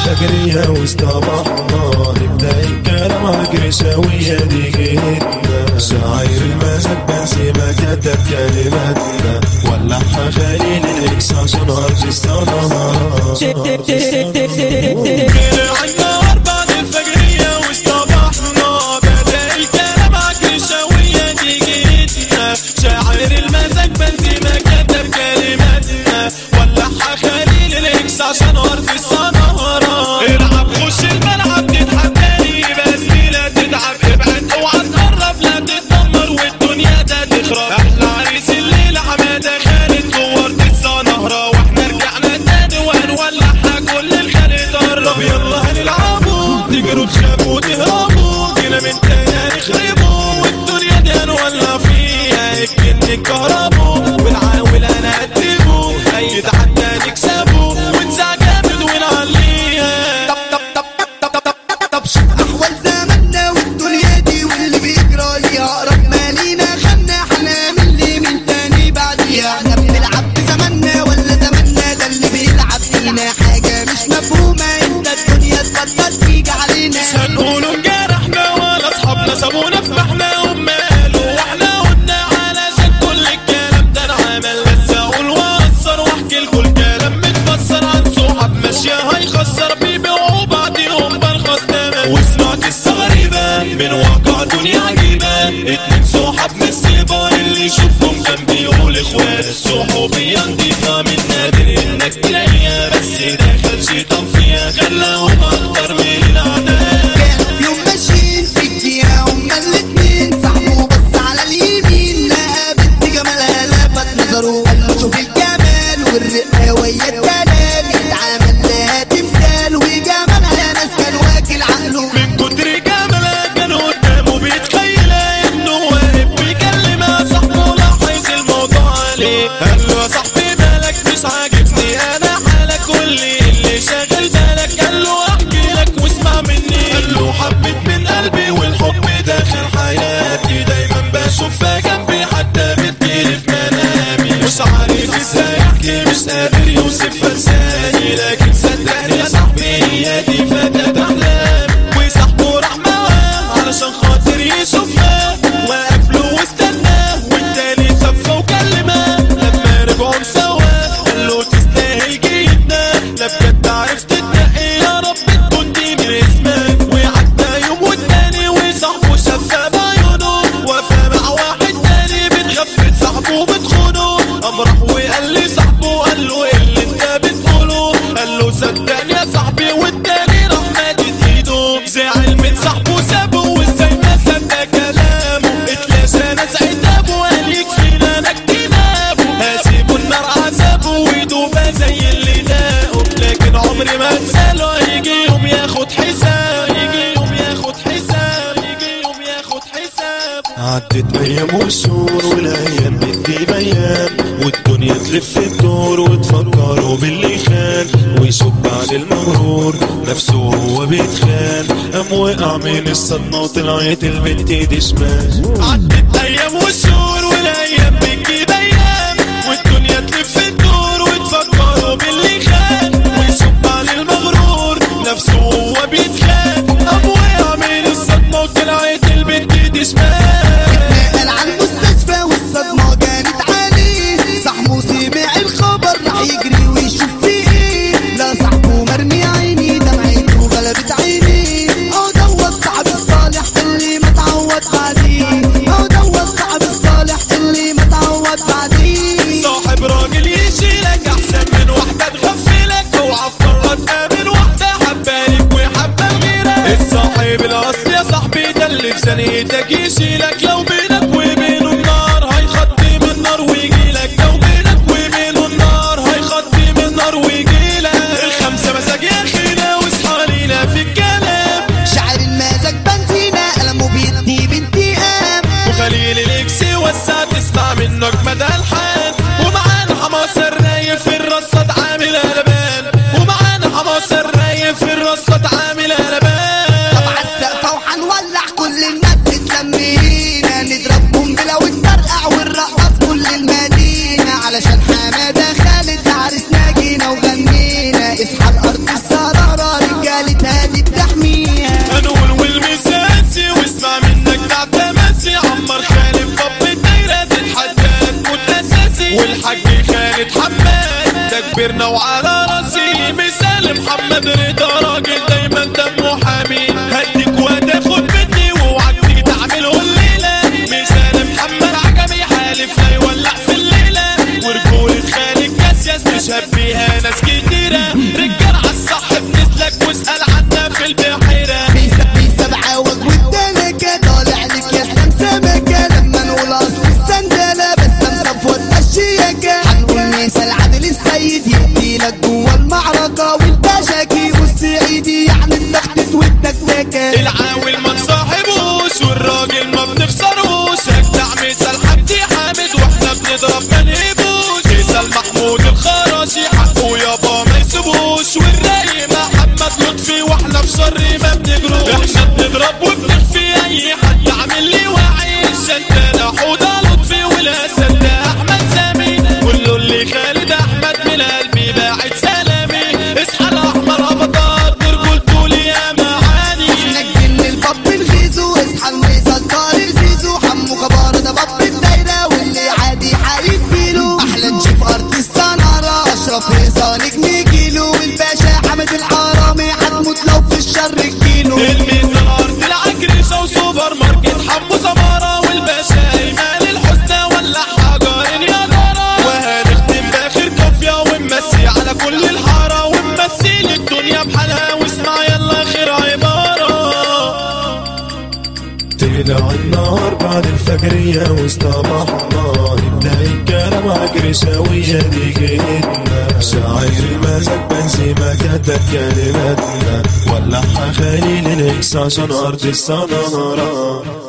الفجرية واصطبحنا نبدأ الكلام عالقرشاوية دي جيتنا شعاير المزاج بس ما كتب كلماتنا ولعها خليل الاكس عشان ارض الصنارة النهار بعد الفجرية واصطبحنا بدأ الكلام عالقرشاوية دي جيتنا شاعر المزاج بنزيمة كتب كلماتنا ولعها خليل الاكس عشان ارض الصنارة العب خش الملعب تتحداني بس لا تتعب ابعد اوعى تقرب لا تتدمر والدنيا ده تخرب احلى عريس الليلة حمادة خالد جوارت الصنهرة واحنا رجعنا تاني وهنولعها كل الخليج قرب يلا هنلعبوا تجروا تخافوا تهربوا جينا من تاني هنخربوا والدنيا دي هنولع فيها الجن الكهربوا ونحاول هنقدمه اي تحدى نكسبه ونزع جامد ونعليها طب طب طب طب طب طب طب طب شوف احوال زماننا والدنيا دي واللي بيجرى ليها اقرب مالينا خدنا احنا من اللي من تاني بعديها احنا بنلعب بزماننا ولا زماننا ده اللي بيلعب فينا حاجه مش مفهومه انت الدنيا تبطل تيجي علينا هنقولوا انجرحنا ولا اصحابنا سابونا في محنا وماله واحنا قلنا علشان كل الكلام ده انعمل بس اقول واثر واحكي لكم الكلام متفسر عن صحاب ماشيه هيخسر بيبيعوا بعضهم برخص تمام وسمعت قصه غريبه من واقع دنيا عجيبه اتنين صحاب مصيبه اللي يشوفهم كان بيقول اخوات الصحوبيه نضيفه من نادر انك تلاقيها بس داخل شيطان فيها خلاهم اكتر من الاعداء كان في يوم ماشيين في الدقيقة هما الاتنين صاحبه بص على اليمين لقى بنت جمالها لفت نظره قال له شوف الجمال والرقة ويا الدلال اتعامل لها تمثال وجمالها ناس كان واكل عقله من كتر جمالها كان قدامه بيتخيلها انه واقف بيكلمها صاحبه لاحظ الموضوع عليه قال له يا صاحبي مالك مش عاجبني انا حالك قول لي اللي شاغل بالك قال له احكي لك واسمع مني قال له حبيت من قلبي والحب داخل حياتي دايما بشوفها جنبي حتى بتجيلي في منامي مش عارف ازاي احكي مش قادر يوصفها لساني لكن صدقني يا صاحبي هي دي فتاة احلامي وصاحبه راح معاه علشان خاطر يشوفها وقف له واستناه والتاني خفى وكلمها لما رجعوا سوا قال له تستاهل جدا لا بجد عرفت تنقي يا رب تكون دي من اسمك وعدى يوم والتاني وصاحبه شافها بعيونه وفى مع واحد تاني بتغفل صاحبه بتخونه قام راح وقال لي صاحبه قال له ايه اللي انت بتقوله قال له صدقني يا صاحبي والتاني راح مادت ايده زعل من صاحبه سابه وازاي ما صدق كلامه اتلاشى ناس عتابه وقال يكفينا انا اجتنابه هسيبه النار عذابه ويدوبها زي اللي داقه لكن عمري ما انساله هيجي يوم ياخد حساب يجي يوم ياخد حساب يجي يوم ياخد حساب عدت ايام وشهور والايام بتجيب ايام والدنيا تلف الدور وتفكروا باللي خان ويشوف بعد المغرور نفسه هو بيتخان قام وقع من الصدمة وطلعت البنت دي شمال عدت ايام وشهور والايام بتجيب ايام والدنيا تلف الدور وتفكروا باللي خان ويشوف بعد المغرور نفسه هو بيتخان قام وقع من الصدمه وطلعت البنت دي شمال نقل على المستشفى والصدمة كانت عليه صاحبه سمع الخبر راح يجري ويشوف فيه ايه لا صاحبه مرمي عيني دمعته غلبت عيني اه دوت صاحب الصالح اللي ما تعوض بعديه اه دوت صاحب الصالح اللي ما تعوض بعديه صاحب راجل يشيلك احسن من واحده تغفلك اوعى تفرط من واحده حبالك وحبه غيرك الصاحب الاصل يا صاحبي ده اللي في ثانيتك يشيلك لو بينك وبينه النار هيخطي من النار ويجيلك لو بينك وبينه النار هيخطي من النار ويجيلك الخمسه مساج يا اخينا واصحى لينا في الكلام شاعر المزاج بنزينة قلمه بيدي بانتقام وخليل الاكس وسع تسمع منك مدى الحال ومعانا حماس الرايق في الرصة عامل قلبان ومعانا حماس الرايق في الرصة عامل قلبان طب عالسقفة وحنولع كل الناس تتلم هنا نضرب ده كبرنا وعلى راسي مثال محمد رضا راجل دايما دمه حامي هديك وهتاخد مني واوعك تيجي تعمله الليله مثال محمد عجمي حالف لا يولع في الليله ورجولة خالد كاسياس مشبيها ناس كتيره رجال عالصح بنسلك واسال عنا في البحيره بيسب بيسب عاوز والدنكة طالع لك يا سلام سمكة لما نقول اصل السندلة بس مصفوت الشيكة هنقول مثال عادل السيد يدي لك جوه المعركة والباشاكي والسعيدي يعني التخطيط والتكتكة العاول ما تصاحبوش والراجل ما بنخسروش اجدع مثال حمدي حامد واحنا بنضرب ما نهبوش مثال محمود الخراشي حقه يابا ما يسيبوش والراي محمد لطفي واحنا في شر ما بنجروش احنا بنضرب وبنخفي اي حد عامل لي وعي شدنا حوضه لطفي والاسد ده احمد سامي كله اللي خالد احمد من قلبي باعت سلامي اصحى الاحمر ابطال برجولته لي يا معاني نجم الباب نغيزو اصحى الميزة طارق زيزو حمو كبار ده باب الدايرة واللي عادي هيديله احلى نشوف ارض السنارة اشرف رضا نجم جيلو والباشا حامد الحرامي هتموت لو في الشر الكيلو الميزان ارض العكرشه وسوبر ماركت حمو سماره والباشا ايمان الحسنى ولا حجر يا دارا وهنختم باخر كافيه ونمسي على كل الحاره ونمثل الدنيا بحالها واسمع يلا خير عباره طلع النهار بعد الفجرية واصطبحنا نبدأ الكلام عكرشاوية دي جيتنا شاعر المزاج بنزيمة كتب كلماتنا ولعها خليل الإكس عشان أرض السنارة